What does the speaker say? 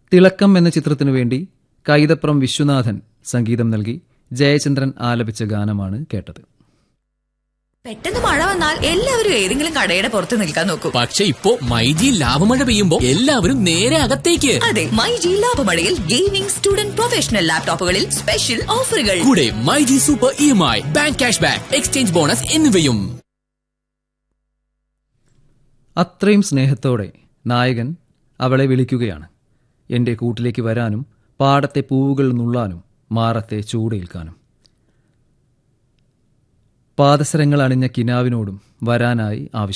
തിളക്കം എന്ന ചിത്രത്തിനു വേണ്ടി കൈതപ്രം വിശ്വനാഥൻ സംഗീതം നൽകി ജയചന്ദ്രൻ ആലപിച്ച ഗാനമാണ് കേട്ടത് പെട്ടെന്ന് മഴ വന്നാൽ എല്ലാവരും ഏതെങ്കിലും കടയുടെ പുറത്ത് നിൽക്കാൻ നോക്കും പക്ഷെ ഇപ്പോ മൈജി ലാഭമഴ പെയ്യുമ്പോ എല്ലാവരും നേരെ അകത്തേക്ക് അതെ മൈ ജി ലാഭമഴയിൽ ഗെയിമിംഗ് സ്റ്റുഡന്റ് പ്രൊഫഷണൽ ലാപ്ടോപ്പുകളിൽ സ്പെഷ്യൽ ഓഫറുകൾ കൂടെ myG super E M I bank cash back exchange bonus എന്നിവയും അത്രയും സ്നേഹത്തോടെ നായകൻ അവളെ വിളിക്കുകയാണ് എൻ്റെ കൂട്ടിലേക്ക് വരാനും പാടത്തെ പൂവുകൾ നുള്ളാനും മാറത്തെ ചൂടേൽക്കാനും പാദസരങ്ങൾ അണിഞ്ഞ കിനാവിനോടും വരാനായി ആവശ്യം